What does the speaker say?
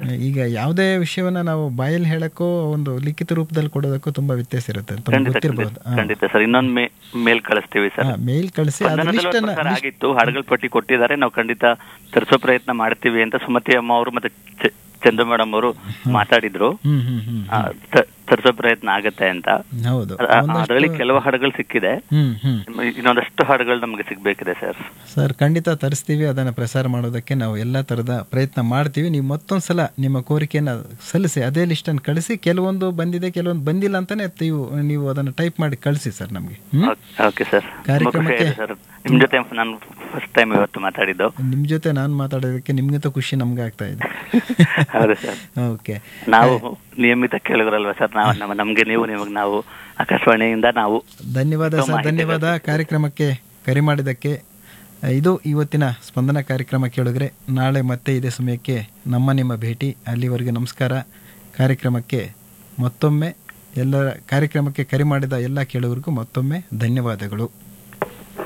ಈಗ ಯಾವುದೇ ವಿಷಯವನ್ನ ನಾವು ಬಾಯಲ್ಲಿ ಹೇಳಕ್ಕೋ ಒಂದು ಲಿಖಿತ ರೂಪದಲ್ಲಿ ಕೊಡೋದಕ್ಕೂ ತುಂಬಾ ವ್ಯತ್ಯಾಸ ಇರುತ್ತೆ ತಮ್ಗೆ ಖಂಡಿತ ಗೊತ್ತಿರ್ಬೋದು ಖಂಡಿತ ಖಂಡಿತ ಸರ್ ಇನ್ನೊಂದು ಮೇ ಮೇಲ್ ಕಳಿಸ್ತೀವಿ ಸರ್ ಮೇಲ್ ಕಳಿಸಿ ಅದ್ರ ಸ್ಪಂದನದಲ್ಲೂ ಲಿಸ್ಟ್ ಅನ್ನ ಪ್ರಸಾರ ಆಗಿತ್ತು ಹಾಡುಗಳ ಪಟ್ಟಿ ಕೊಟ್ಟಿದ್ದಾರೆ ನಾವು ಖಂಡಿತ ತರಿಸೋ ಪ್ರಯತ್ನ ಮಾಡ್ತೀವಿ ಅಂತ ಸುಮತಿ ಅಮ್ಮ ಅವರು ಮತ್ತೆ ಚ- ಚಂದು ಮೇಡಮ್ ಅವರು ಮಾತಾಡಿದ್ರು ಹ್ಮ್ ಹ್ಮ್ ಹ್ಮ್ ಆ, ತ- ತರಿಸೋ ಪ್ರಯತ್ನ ಆಗತ್ತೆ ಅಂತ ಹೌದು ಅದರಲ್ಲಿ ಕೆಲವು ಹಾಡುಗಳು ಸಿಕ್ಕಿದೆ ಹ್ಮ್ ಹ್ಮ್ ಇನ್ನೊಂದಷ್ಟು ಹಾಡುಗಳು ನಮಗೆ ಸಿಗ್ಬೇಕಿದೆ ಸರ್ ಸರ್ ಖಂಡಿತ ತರಿಸ್ತೀವಿ ಅದನ್ನು ಪ್ರಸಾರ ಮಾಡೋದಕ್ಕೆ ನಾವು ಎಲ್ಲ ಥರದ ಪ್ರಯತ್ನ ಮಾಡ್ತೀವಿ ನೀವು ಮತ್ತೊಂದು ಸಲ ನಿಮ್ಮ ಕೋರಿಕೆಯನ್ನು ಸಲ್ಲಿಸಿ ಅದೇ ಲಿಸ್ಟನ್ನು ಕಳಿಸಿ ಕೆಲವೊಂದು ಬಂದಿದೆ ಕೆಲವೊಂದು ಬಂದಿಲ್ಲ ಅಂತಾನೆ ನೀವು ನೀವು ಅದನ್ನು ಟೈಪ್ ಮಾಡಿ ಕಳಿಸಿ ಸರ್ ನಮಗೆ ಓಕೆ ಸರ್ ಕಾರ್ಯಕ್ರಮಕ್ಕೆ- ಸರ್ ನಿಮ್ ಜೊತೆ ನಾನು ಫಸ್ಟ್ ಟೈಮ್ ಇವತ್ತು ಮಾತಾಡಿದ್ದು ನಿಮ್ಮ ಜೊತೆ ನಾನು ಮಾತಾಡೋದಕ್ಕೆ ನಿಮ್ಗಿಂತ ಖುಷಿ ನಮ್ಗೆ ಆಗ್ತಾ ಇದೆ ಹೌದು ಸರ್ ಓಕೆ ನಾವು ನಿಯಮಿತ ಕೇಳಿದ್ರಲ್ವಾ ಸರ್ ನಾವು ನಮ್ಮ ನಮ್ಗೆ ನೀವು ನಿಮಗೆ ನಾವು ಆಕಾಶವಾಣಿಯಿಂದ ನಾವು ಧನ್ಯವಾದ ಉತ್ತಮ ಸರ್ ಮಾಹಿತಿ ಧನ್ಯವಾದ ಕಾರ್ಯಕ್ರಮಕ್ಕೆ ಕರೆ ಮಾಡಿದ್ದಕ್ಕೆ ಇದು ಇವತ್ತಿನ ಸ್ಪಂದನ ಕಾರ್ಯಕ್ರಮ ಕೇಳಿದ್ರೆ ನಾಳೆ ಮತ್ತೆ ಇದೇ ಸಮಯಕ್ಕೆ ನಮ್ಮ ನಿಮ್ಮ ಭೇಟಿ ಅಲ್ಲಿವರೆಗೆ ನಮಸ್ಕಾರ ಕಾರ್ಯಕ್ರಮಕ್ಕೆ ಮತ್ತೊಮ್ಮೆ ಎಲ್ಲರ ಕಾರ್ಯಕ್ರಮಕ್ಕೆ ಕರೆ ಮಾಡಿದ ಎಲ್ಲ ಕೇಳುವರಿಗೂ ಮತ್ತೊಮ್ಮೆ ಧನ್ಯವಾದಗಳು